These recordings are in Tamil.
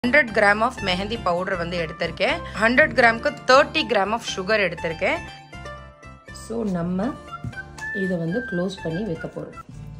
hundred gram of mehndi powder வந்து எடுத்திருக்கேன் ஹண்ட்ரட் கிராம்க்கு தேர்ட்டி கிராம் ஆஃப் சுகர் எடுத்திருக்கேன் ஸோ நம்ம இதை வந்து க்ளோஸ் பண்ணி வைக்க போகிறோம்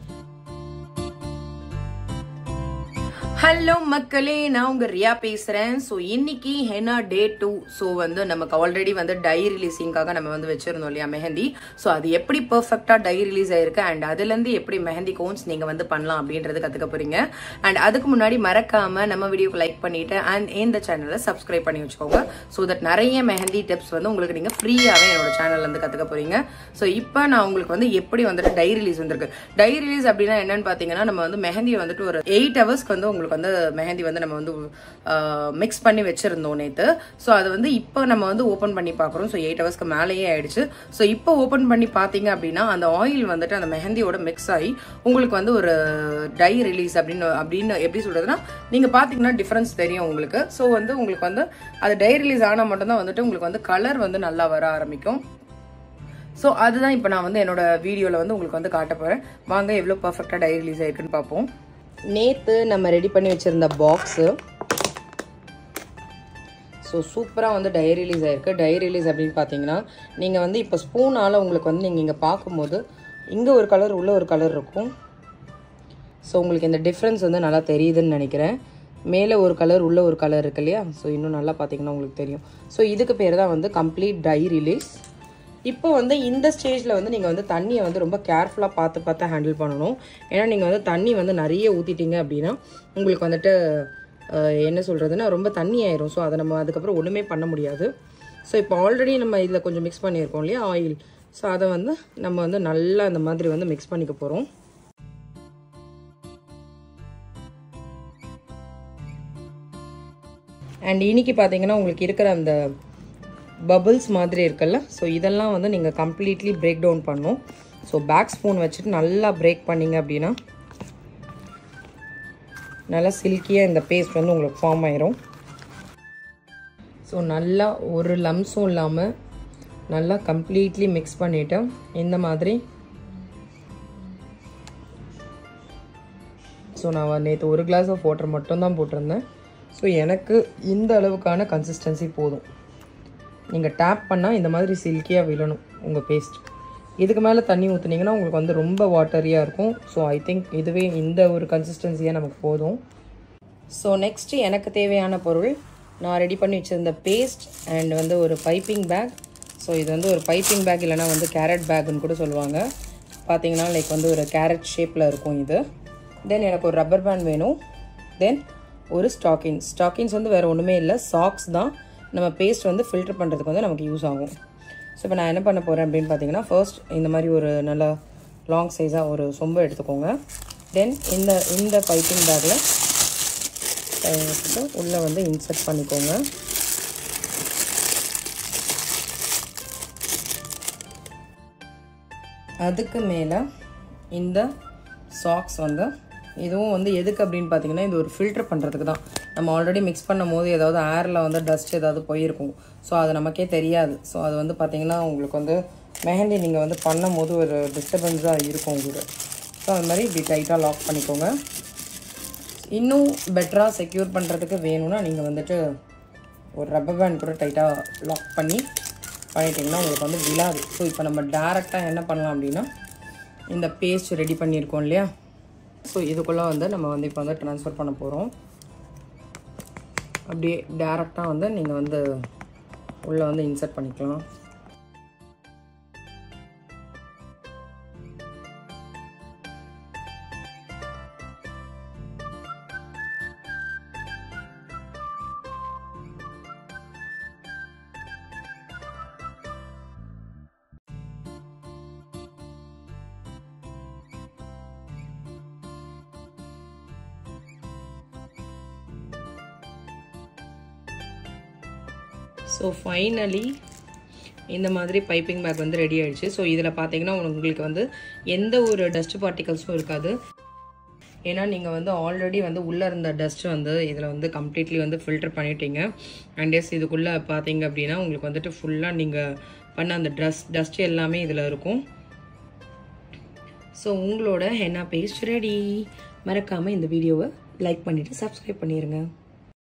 ஹலோ மக்களே நான் உங்க ரியா பேசுறேன் ஸோ இன்னைக்கு ஹெனா டே டூ ஸோ வந்து நமக்கு ஆல்ரெடி வந்து டை ரிலீசிங்காக நம்ம வந்து வச்சிருந்தோம் இல்லையா மெஹந்தி ஸோ அது எப்படி பர்ஃபெக்டா டை ரிலீஸ் ஆயிருக்கு அண்ட் அதுலேருந்து எப்படி மெஹந்தி கோன்ஸ் நீங்க வந்து பண்ணலாம் அப்படின்றது கத்துக்க போறீங்க அண்ட் அதுக்கு முன்னாடி மறக்காம நம்ம வீடியோக்கு லைக் பண்ணிட்டு அண்ட் இந்த சேனலை சப்ஸ்கிரைப் பண்ணி வச்சுக்கோங்க ஸோ தட் நிறைய மெஹந்தி டிப்ஸ் வந்து உங்களுக்கு நீங்க ஃப்ரீயாவே என்னோட சேனல்ல இருந்து கத்துக்க போறீங்க ஸோ இப்போ நான் உங்களுக்கு வந்து எப்படி வந்துட்டு டை ரிலீஸ் வந்திருக்கு டை ரிலீஸ் அப்படின்னா என்னன்னு பாத்தீங்கன்னா நம்ம வந்து மெஹந்தியை வந்துட்டு ஒரு எயிட் ஹவர்ஸ்க்கு வந்து உங்களுக்கு வந்து மெஹந்தி வந்து நம்ம வந்து மிக்ஸ் பண்ணி வச்சிருந்தோம் நேத்து ஸோ அது வந்து இப்போ நம்ம வந்து ஓப்பன் பண்ணி பார்க்குறோம் ஸோ எயிட் ஹவர்ஸ்க்கு மேலேயே ஆயிடுச்சு ஸோ இப்போ ஓப்பன் பண்ணி பார்த்தீங்க அப்படின்னா அந்த ஆயில் வந்துட்டு அந்த மெஹந்தியோட மிக்ஸ் ஆகி உங்களுக்கு வந்து ஒரு டை ரிலீஸ் அப்படின்னு அப்படின்னு எப்படி சொல்றதுன்னா நீங்க பார்த்தீங்கன்னா டிஃபரன்ஸ் தெரியும் உங்களுக்கு ஸோ வந்து உங்களுக்கு வந்து அது டை ரிலீஸ் ஆனால் மட்டும்தான் வந்துட்டு உங்களுக்கு வந்து கலர் வந்து நல்லா வர ஆரம்பிக்கும் ஸோ அதுதான் இப்போ நான் வந்து என்னோட வீடியோவில் வந்து உங்களுக்கு வந்து காட்ட போகிறேன் வாங்க எவ்வளோ பர்ஃபெக்டாக டை ரிலீஸ் ஆயிருக்குன்னு பார்ப்போம் நேற்று நம்ம ரெடி பண்ணி வச்சுருந்த பாக்ஸு ஸோ சூப்பராக வந்து டை ரிலீஸ் ஆயிருக்கு டை ரிலீஸ் அப்படின்னு பார்த்தீங்கன்னா நீங்கள் வந்து இப்போ ஸ்பூனால் உங்களுக்கு வந்து நீங்கள் இங்கே பார்க்கும்போது இங்கே ஒரு கலர் உள்ள ஒரு கலர் இருக்கும் ஸோ உங்களுக்கு இந்த டிஃப்ரென்ஸ் வந்து நல்லா தெரியுதுன்னு நினைக்கிறேன் மேலே ஒரு கலர் உள்ள ஒரு கலர் இருக்கு இல்லையா ஸோ இன்னும் நல்லா பார்த்தீங்கன்னா உங்களுக்கு தெரியும் ஸோ இதுக்கு பேர் தான் வந்து கம்ப்ளீட் டை ரிலீஸ் இப்போ வந்து இந்த ஸ்டேஜில் வந்து நீங்கள் வந்து தண்ணியை வந்து ரொம்ப கேர்ஃபுல்லாக பார்த்து பார்த்து ஹேண்டில் பண்ணணும் ஏன்னா நீங்கள் வந்து தண்ணி வந்து நிறைய ஊற்றிட்டீங்க அப்படின்னா உங்களுக்கு வந்துட்டு என்ன சொல்கிறதுனா ரொம்ப தண்ணி ஆயிரும் ஸோ அதை நம்ம அதுக்கப்புறம் ஒன்றுமே பண்ண முடியாது ஸோ இப்போ ஆல்ரெடி நம்ம இதில் கொஞ்சம் மிக்ஸ் பண்ணியிருக்கோம் இல்லையா ஆயில் ஸோ அதை வந்து நம்ம வந்து நல்லா இந்த மாதிரி வந்து மிக்ஸ் பண்ணிக்க போகிறோம் அண்ட் இன்னைக்கு பார்த்தீங்கன்னா உங்களுக்கு இருக்கிற அந்த பபிள்ஸ் மாதிரி இருக்குல்ல ஸோ இதெல்லாம் வந்து நீங்கள் கம்ப்ளீட்லி பிரேக் டவுன் பண்ணும் ஸோ பேக் ஸ்பூன் வச்சுட்டு நல்லா பிரேக் பண்ணிங்க அப்படின்னா நல்லா சில்கியாக இந்த பேஸ்ட் வந்து உங்களுக்கு ஃபார்ம் ஆயிரும் ஸோ நல்லா ஒரு லம்ஸும் இல்லாமல் நல்லா கம்ப்ளீட்லி மிக்ஸ் பண்ணிவிட்டு இந்த மாதிரி ஸோ நான் நேற்று ஒரு கிளாஸ் ஆஃப் வாட்டர் மட்டும்தான் போட்டிருந்தேன் ஸோ எனக்கு இந்த அளவுக்கான கன்சிஸ்டன்சி போதும் நீங்கள் டேப் பண்ணால் இந்த மாதிரி சில்கியாக விழணும் உங்கள் பேஸ்ட் இதுக்கு மேலே தண்ணி ஊற்றுனீங்கன்னா உங்களுக்கு வந்து ரொம்ப வாட்டரியாக இருக்கும் ஸோ ஐ திங்க் இதுவே இந்த ஒரு கன்சிஸ்டன்சியாக நமக்கு போதும் ஸோ நெக்ஸ்ட்டு எனக்கு தேவையான பொருள் நான் ரெடி பண்ணி வச்சுருந்த பேஸ்ட் அண்ட் வந்து ஒரு பைப்பிங் பேக் ஸோ இது வந்து ஒரு பைப்பிங் பேக் இல்லைனா வந்து கேரட் பேக்குன்னு கூட சொல்லுவாங்க பார்த்தீங்கன்னா லைக் வந்து ஒரு கேரட் ஷேப்பில் இருக்கும் இது தென் எனக்கு ஒரு ரப்பர் பேண்ட் வேணும் தென் ஒரு ஸ்டாக்கின்ஸ் ஸ்டாக்கின்ஸ் வந்து வேறு ஒன்றுமே இல்லை சாக்ஸ் தான் நம்ம பேஸ்ட் வந்து ஃபில்டர் பண்ணுறதுக்கு வந்து நமக்கு யூஸ் ஆகும் ஸோ இப்போ நான் என்ன பண்ண போகிறேன் அப்படின்னு பார்த்தீங்கன்னா ஃபர்ஸ்ட் இந்த மாதிரி ஒரு நல்ல லாங் சைஸாக ஒரு சொம்பு எடுத்துக்கோங்க தென் இந்த இந்த பைப்பிங் பேக்கில் வச்சுட்டு உள்ளே வந்து இன்சர்ட் பண்ணிக்கோங்க அதுக்கு மேலே இந்த சாக்ஸ் வந்து இதுவும் வந்து எதுக்கு அப்படின்னு பார்த்தீங்கன்னா இது ஒரு ஃபில்டர் பண்ணுறதுக்கு தான் நம்ம ஆல்ரெடி மிக்ஸ் பண்ணும் போது ஏதாவது ஏரில் வந்து டஸ்ட் ஏதாவது போயிருக்கும் ஸோ அது நமக்கே தெரியாது ஸோ அது வந்து பார்த்தீங்கன்னா உங்களுக்கு வந்து மெஹந்தி நீங்கள் வந்து பண்ணும் போது ஒரு டிஸ்டர்பன்ஸாக இருக்கும் உங்களுக்கு ஸோ அது மாதிரி இப்படி டைட்டாக லாக் பண்ணிக்கோங்க இன்னும் பெட்டராக செக்யூர் பண்ணுறதுக்கு வேணும்னா நீங்கள் வந்துட்டு ஒரு ரப்பர் பேண்ட் கூட டைட்டாக லாக் பண்ணி பண்ணிட்டீங்கன்னா உங்களுக்கு வந்து விழாது ஸோ இப்போ நம்ம டேரெக்டாக என்ன பண்ணலாம் அப்படின்னா இந்த பேஸ்ட் ரெடி பண்ணியிருக்கோம் இல்லையா ஸோ இதுக்குள்ளே வந்து நம்ம வந்து இப்போ வந்து ட்ரான்ஸ்ஃபர் பண்ண போகிறோம் அப்படியே டேரெக்டாக வந்து நீங்கள் வந்து உள்ளே வந்து இன்சர்ட் பண்ணிக்கலாம் ஸோ ஃபைனலி இந்த மாதிரி பைப்பிங் பேக் வந்து ரெடி ஆயிடுச்சு ஸோ இதில் பார்த்தீங்கன்னா உங்களுக்கு வந்து எந்த ஒரு டஸ்ட் பார்ட்டிகல்ஸும் இருக்காது ஏன்னா நீங்கள் வந்து ஆல்ரெடி வந்து உள்ளே இருந்த டஸ்ட் வந்து இதில் வந்து கம்ப்ளீட்லி வந்து ஃபில்டர் பண்ணிட்டீங்க அண்ட் எஸ் இதுக்குள்ளே பார்த்தீங்க அப்படின்னா உங்களுக்கு வந்துட்டு ஃபுல்லாக நீங்கள் பண்ண அந்த ட்ரெஸ் டஸ்ட் எல்லாமே இதில் இருக்கும் ஸோ உங்களோட ஹென்னா பேஸ்ட் ரெடி மறக்காமல் இந்த வீடியோவை லைக் பண்ணிவிட்டு சப்ஸ்கிரைப் பண்ணிடுங்க